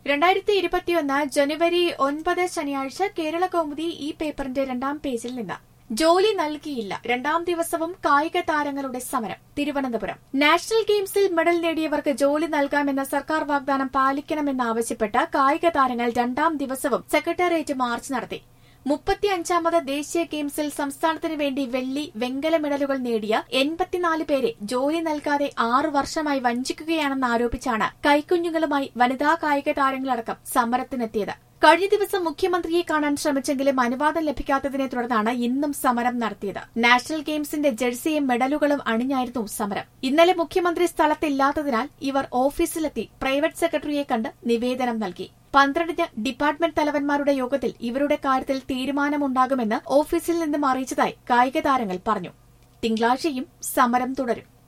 രണ്ടായിരത്തി ഇരുപത്തിയൊന്ന് ജനുവരി ഒൻപത് ശനിയാഴ്ച കേരള കൗമുദി ഈ പേപ്പറിന്റെ രണ്ടാം പേജിൽ നിന്ന് ജോലി നൽകിയില്ല രണ്ടാം ദിവസവും കായിക താരങ്ങളുടെ സമരം തിരുവനന്തപുരം നാഷണൽ ഗെയിംസിൽ മെഡൽ നേടിയവർക്ക് ജോലി നൽകാമെന്ന സർക്കാർ വാഗ്ദാനം പാലിക്കണമെന്നാവശ്യപ്പെട്ട് കായിക താരങ്ങൾ രണ്ടാം ദിവസവും സെക്രട്ടേറിയറ്റ് മാർച്ച് നടത്തി മുപ്പത്തിയഞ്ചാമത് ദേശീയ ഗെയിംസിൽ സംസ്ഥാനത്തിനു വേണ്ടി വെള്ളി വെങ്കല മെഡലുകൾ നേടിയ എൺപത്തിനാല് പേരെ ജോലി നൽകാതെ ആറു വർഷമായി വഞ്ചിക്കുകയാണെന്ന് ആരോപിച്ചാണ് കൈക്കുഞ്ഞുങ്ങളുമായി വനിതാ കായിക താരങ്ങളടക്കം സമരത്തിനെത്തിയത് കഴിഞ്ഞ ദിവസം മുഖ്യമന്ത്രിയെ കാണാൻ ശ്രമിച്ചെങ്കിലും അനുവാദം ലഭിക്കാത്തതിനെ തുടർന്നാണ് ഇന്നും സമരം നടത്തിയത് നാഷണൽ ഗെയിംസിന്റെ ജേഴ്സിയും മെഡലുകളും അണിഞ്ഞായിരുന്നു സമരം ഇന്നലെ മുഖ്യമന്ത്രി സ്ഥലത്തില്ലാത്തതിനാൽ ഇവർ ഓഫീസിലെത്തി പ്രൈവറ്റ് സെക്രട്ടറിയെ കണ്ട് നിവേദനം നൽകി പന്ത്രണ്ടിന് ഡിപ്പാർട്ട്മെന്റ് തലവന്മാരുടെ യോഗത്തിൽ ഇവരുടെ കാര്യത്തിൽ തീരുമാനമുണ്ടാകുമെന്ന് ഓഫീസിൽ നിന്നും അറിയിച്ചതായി കായിക താരങ്ങൾ പറഞ്ഞു തിങ്കളാഴ്ചയും സമരം തുടരും